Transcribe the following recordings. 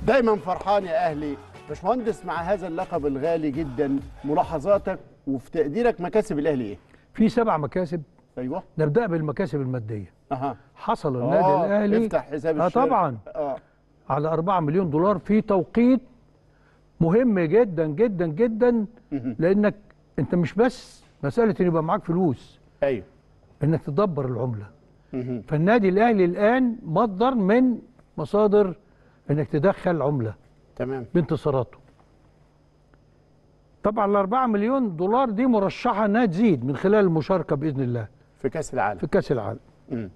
دايما فرحان يا اهلي باشمهندس مع هذا اللقب الغالي جدا ملاحظاتك وفي تقديرك مكاسب الاهلي ايه في سبع مكاسب ايوه نبدا بالمكاسب الماديه اها حصل النادي آه، الاهلي افتح حساب اه الشركة. طبعا اه على 4 مليون دولار في توقيت مهم جدا جدا جدا مهم. لانك انت مش بس مساله ان يبقى معاك فلوس ايوه انك تدبر العمله مهم. فالنادي الاهلي الان مصدر من مصادر انك تدخل عمله تمام بانتصاراته طبعا ال 4 مليون دولار دي مرشحه انها تزيد من خلال المشاركه باذن الله في كاس العالم في كاس العالم مم.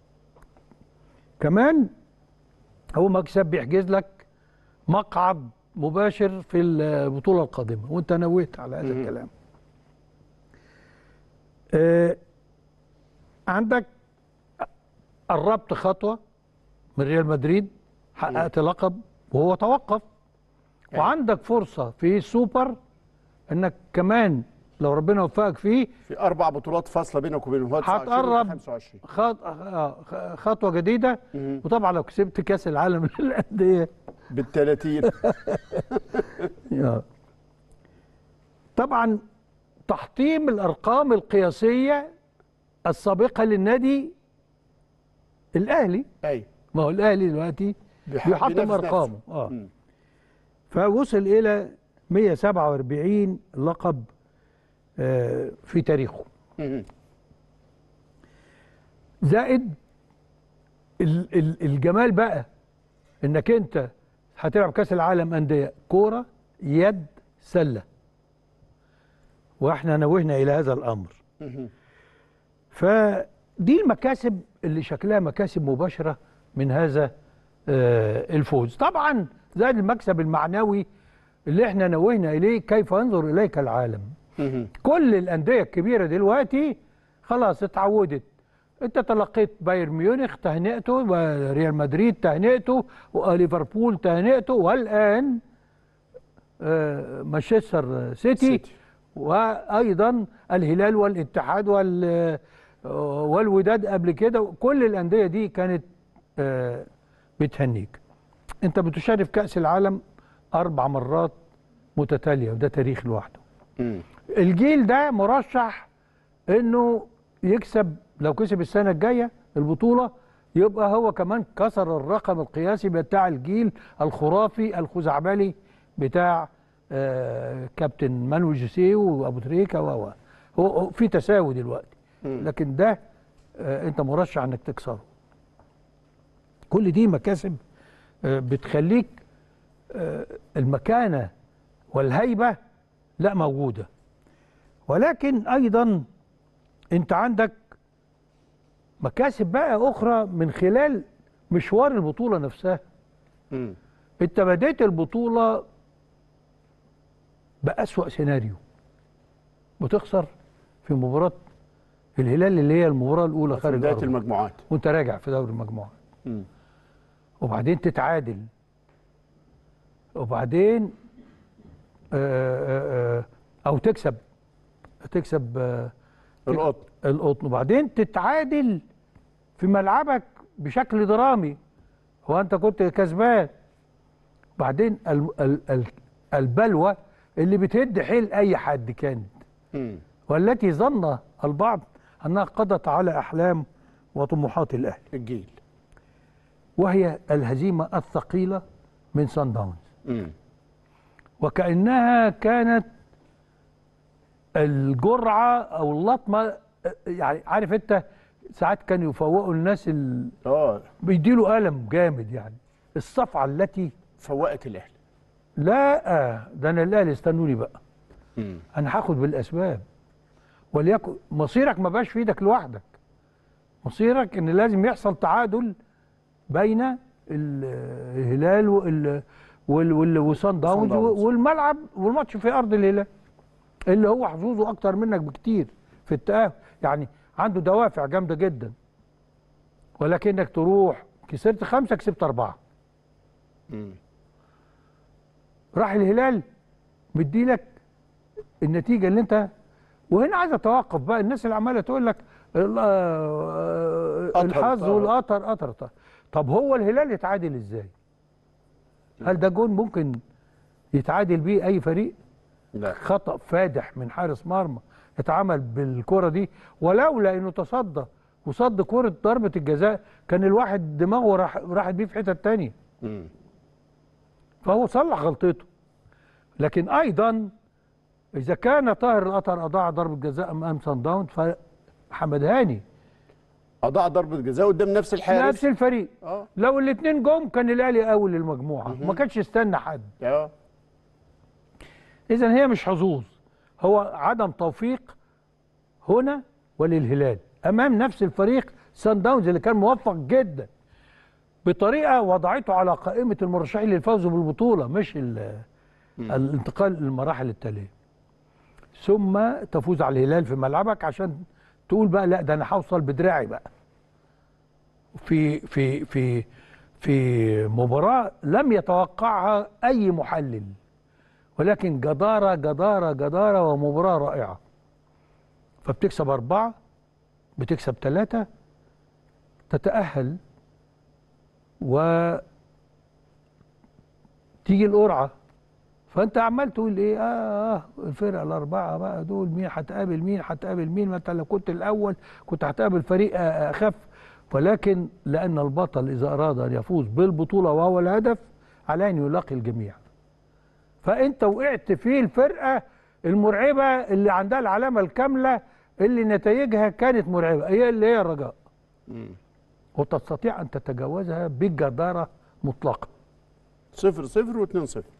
كمان هو مكسب بيحجز لك مقعد مباشر في البطوله القادمه وانت نويت على هذا مم. الكلام آه عندك قربت خطوه من ريال مدريد حققت لقب وهو توقف أيوة. وعندك فرصه في سوبر انك كمان لو ربنا وفقك فيه في اربع بطولات فاصله بينك وبينهم هو 29 هتقرب. 25 خط... آه، خطوه جديده مهم. وطبعا لو كسبت كاس العالم للانديه بال 30 آه. طبعا تحطيم الارقام القياسيه السابقه للنادي الاهلي ايوه ما هو الاهلي دلوقتي بيح- بيحطم بينافس ارقامه نفسه. اه مم. فوصل الى 147 لقب آه، في تاريخه مهم. زائد ال- ال- الجمال بقى انك انت هتلعب كاس العالم انديه كوره يد سله واحنا نوهنا الى هذا الامر مهم. فدي المكاسب اللي شكلها مكاسب مباشره من هذا آه، الفوز طبعا زائد المكسب المعنوي اللي احنا نوهنا اليه كيف ينظر اليك العالم مهم. كل الانديه الكبيره دلوقتي خلاص اتعودت انت تلقيت بايرن ميونخ تهنئته وريال مدريد تهنئته وليفربول تهنئته والان آه، مانشستر سيتي سيتي. وايضا الهلال والاتحاد وال آه، والوداد قبل كده كل الانديه دي كانت آه، بتهنيك انت بتشارك في كاس العالم اربع مرات متتاليه وده تاريخ لوحده مم. الجيل ده مرشح انه يكسب لو كسب السنه الجايه البطوله يبقى هو كمان كسر الرقم القياسي بتاع الجيل الخرافي الخزعبلي بتاع آه كابتن مانويل جوسيه وابو تريكه و و. هو هو في تساوي دلوقتي مم. لكن ده آه انت مرشح انك تكسره كل دي مكاسب آه بتخليك آه المكانه والهيبه لا موجوده ولكن ايضا انت عندك مكاسب بقى اخرى من خلال مشوار البطوله نفسها مم. انت بديت البطوله باسوا سيناريو بتخسر في مباراه الهلال اللي هي المباراه الاولى في خارج بدايه أرضه. المجموعات وانت راجع في دوري المجموعه مم. وبعدين تتعادل وبعدين آه، آه، آه، او تكسب تكسب آه، القطن القطن وبعدين تتعادل في ملعبك بشكل درامي هو انت كنت كسبان بعدين ال ال ال البلوى اللي بتهد حيل اي حد كانت مم. والتي ظن البعض انها قضت على احلام وطموحات الاهلي الجيل وهي الهزيمه الثقيله من سان داونز مم. وكانها كانت الجرعه او اللطمه يعني عارف انت ساعات كانوا يفوقوا الناس ال... اه بيديله الم جامد يعني الصفعه التي فوقت الاهلي لا ده انا الاهلي استنوني بقى مم. انا هاخد بالاسباب وليكن مصيرك ما بقاش في ايدك لوحدك مصيرك ان لازم يحصل تعادل بين ال- الهلال وال وال وال وصن داونز داونز. والملعب والماتش في ارض الهلال اللي هو حظوظه اكتر منك بكتير في التاهل يعني عنده دوافع جامده جدا ولكنك تروح كسبت خمسه كسبت اربعه مم. راح الهلال مديلك النتيجه اللي انت وهنا عايز اتوقف بقى الناس اللي عماله تقول لك ال- آه، قطر الحظ طبعا. والقطر قطر طبعا. طب هو الهلال يتعادل ازاي؟ هل ده جون ممكن يتعادل بيه اي فريق لا خطا فادح من حارس مرمى اتعمل بالكره دي ولولا انه تصدى وصد كره ضربه الجزاء كان الواحد دماغه راح راحت بيه في حته تانية مم. فهو صلح غلطته لكن ايضا اذا كان طاهر القطر اضاع ضربه جزاء امام سان داونز فحمد هاني اضاع ضربه جزاء قدام نفس الحارس نفس الفريق اه لو الاثنين جم كان الاهلي اول المجموعه ما كانش يستنى حد اه اذا هي مش حظوظ هو عدم توفيق هنا وللهلال امام نفس الفريق سان داونز اللي كان موفق جدا بطريقه وضعته على قائمه المرشحين للفوز بالبطوله مش ال- الانتقال للمراحل التاليه ثم تفوز على الهلال في ملعبك عشان تقول بقى لا ده انا هوصل بدراعي بقى في في في في مباراه لم يتوقعها اي محلل ولكن جدارة جدارة جدارة ومباراة رائعة فبتكسب أربعة بتكسب ثلاثة تتأهل و تيجي القرعة فأنت عمال تقول إيه آه, آه الفرقة الأربعة بقى دول مين هتقابل مين هتقابل مين ما أنت لو كنت الأول كنت هتقابل فريق آه، أخف ولكن لأن البطل إذا أراد أن يفوز بالبطولة وهو الهدف عليه أن يلاقي الجميع فانت وقعت في الفرقه المرعبه اللي عندها العلامه الكامله اللي نتائجها كانت مرعبه هي اللي هي الرجاء مم. وتستطيع ان تتجاوزها بجداره مطلقه صفر صفر واثنين صفر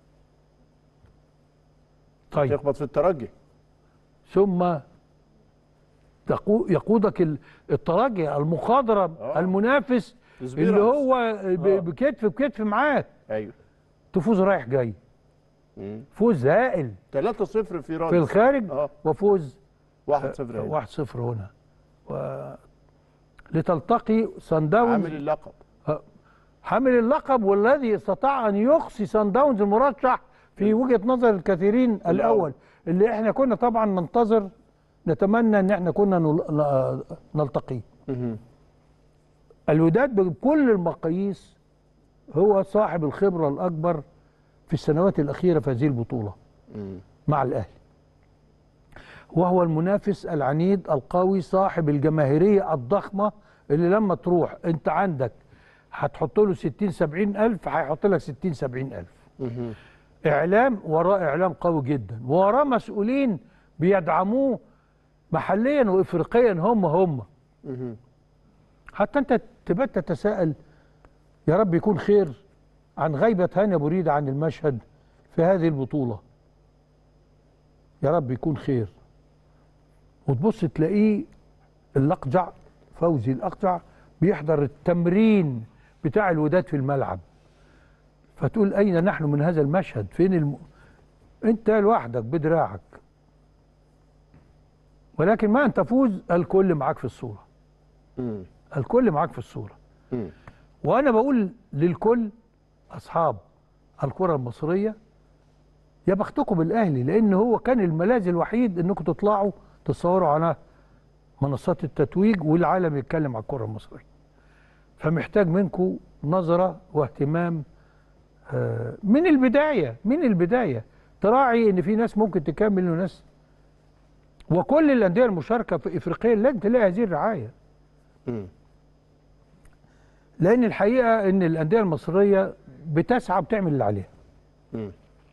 طيب يخبط في الترجي ثم تقو- يقودك ال- الترجي المخاضرم آه. المنافس سبيرامز. اللي هو ب- آه. بكتف بكتف معاك ايوه تفوز رايح جاي مم. فوز هائل 3 0 في رادس في الخارج اه وفوز 1 0 واحد صفر هنا و... لتلتقي سان داونز عامل اللقب حامل اللقب والذي استطاع ان يقصي سان داونز المرشح في وجهه نظر الكثيرين الاول اللي احنا كنا طبعا ننتظر نتمنى ان احنا كنا نل... ن- نلتقيه مهم. الوداد بكل المقاييس هو صاحب الخبره الاكبر في السنوات الاخيره في هذه البطوله مم. مع الاهلي وهو المنافس العنيد القوي صاحب الجماهيريه الضخمه اللي لما تروح انت عندك هتحط له 60 70 الف هيحط لك 60 70 الف مهم. اعلام وراه اعلام قوي جدا وراه مسؤولين بيدعموه محليا وافريقيا هم هم مهم. حتى انت تبقى تتساءل يا رب يكون خير عن غيبة هاني أبو ريدة عن المشهد في هذه البطولة يا رب يكون خير وتبص تلاقيه الأقجع فوزي الأقجع بيحضر التمرين بتاع الوداد في الملعب فتقول أين نحن من هذا المشهد فين الم... أنت لوحدك بدراعك ولكن ما أن تفوز الكل معاك في الصورة مم. الكل معاك في الصورة مم. وانا بقول للكل اصحاب الكره المصريه يا بختكم بالاهلي لان هو كان الملاذ الوحيد انكم تطلعوا تتصوروا على منصات التتويج والعالم يتكلم على الكره المصريه فمحتاج منكم نظره واهتمام آه، من البدايه من البدايه تراعي ان في ناس ممكن تكمل وناس وكل الانديه المشاركه في افريقيا لن تلاقي هذه الرعايه مم. لان الحقيقه ان الانديه المصريه بتسعى بتعمل اللي عليها مم.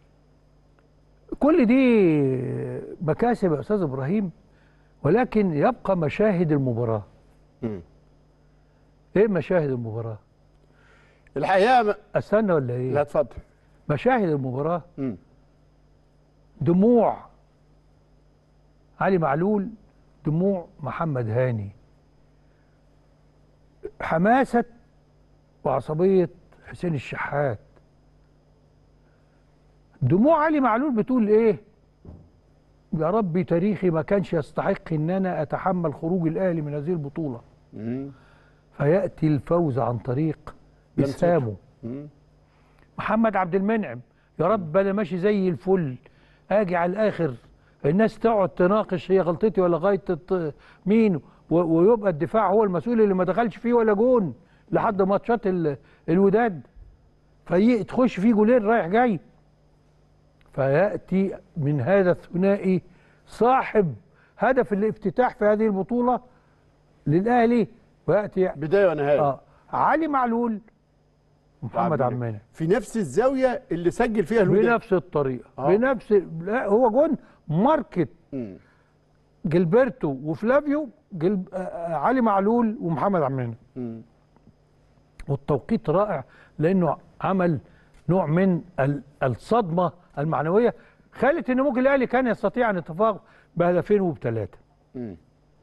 كل دي مكاسب يا استاذ ابراهيم ولكن يبقى مشاهد المباراه مم. ايه مشاهد المباراه الحقيقه م- استنى ولا لا ايه اتفضل مشاهد المباراه مم. دموع علي معلول دموع محمد هاني حماسه وعصبيه حسين الشحات دموع علي معلول بتقول ايه يا ربي تاريخي ما كانش يستحق ان انا اتحمل خروج الاهلي من هذه البطوله مم. فياتي الفوز عن طريق لمسته. اسهامه مم. محمد عبد المنعم يا رب انا ماشي زي الفل اجي على الاخر الناس تقعد تناقش هي غلطتي ولا غلطه الط- مين و- ويبقى الدفاع هو المسؤول اللي ما دخلش فيه ولا جون لحد ماتشات ال- الوداد فتخش فيه جولين رايح جاي فياتي من هذا الثنائي صاحب هدف الافتتاح في هذه البطوله للاهلي وياتي بدايه ونهايه اه علي معلول ومحمد عبد المنعم في نفس الزاويه اللي سجل فيها الوداد بنفس الطريقه آه. بنفس لا هو جون ماركت مم. جilberto وفلافيو جل... آه، آه، علي معلول ومحمد عبد المنعم مم. والتوقيت رائع لانه عمل نوع من ال- الصدمه المعنويه خلت ان ممكن الاهلي كان يستطيع ان يتفوق بهدفين وبثلاثه مم.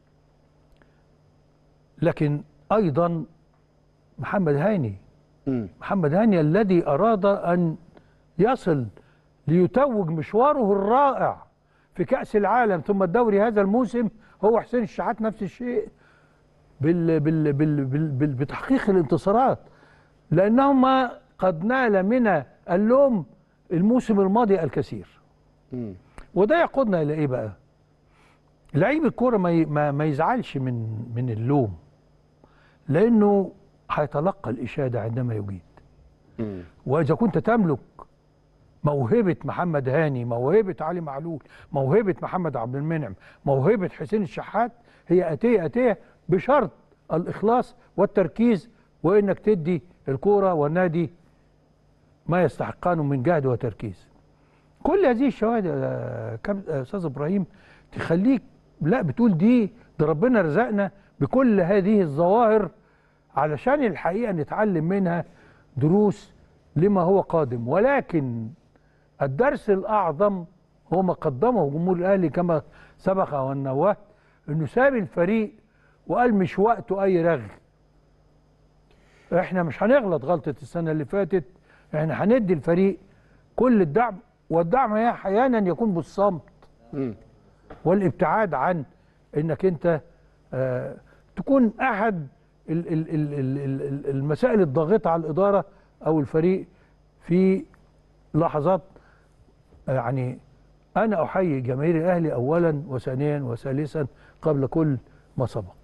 لكن ايضا محمد هاني مم. محمد هاني الذي اراد ان يصل ليتوج مشواره الرائع في كاس العالم ثم الدوري هذا الموسم هو حسين الشحات نفس الشيء بال بال بال بال بال بتحقيق الانتصارات لانهما قد نال من اللوم الموسم الماضي الكثير مم. وده يقودنا الى ايه بقى لعيب الكوره ما ي- ما, ما يزعلش من من اللوم لانه هيتلقى الاشاده عندما يجيد مم. واذا كنت تملك موهبه محمد هاني موهبه علي معلول موهبه محمد عبد المنعم موهبه حسين الشحات هي اتيه اتيه بشرط الاخلاص والتركيز وانك تدي الكوره والنادي ما يستحقانه من جهد وتركيز كل هذه الشواهد يا كاب- يا استاذ ابراهيم تخليك لا بتقول دي ده ربنا رزقنا بكل هذه الظواهر علشان الحقيقه نتعلم منها دروس لما هو قادم ولكن الدرس الاعظم هو ما قدمه جمهور الاهلي كما سبق وان نوهت انه ساب الفريق وقال مش وقته اي رغي احنا مش هنغلط غلطه السنه اللي فاتت احنا هندي الفريق كل الدعم والدعم هي احيانا يكون بالصمت مم. والابتعاد عن انك انت آه تكون احد ال- ال- ال- ال- ال- ال- المسائل الضاغطه على الاداره او الفريق في لحظات آه، يعني انا احيي جماهير الاهلي اولا وثانيا وثالثا قبل كل ما سبق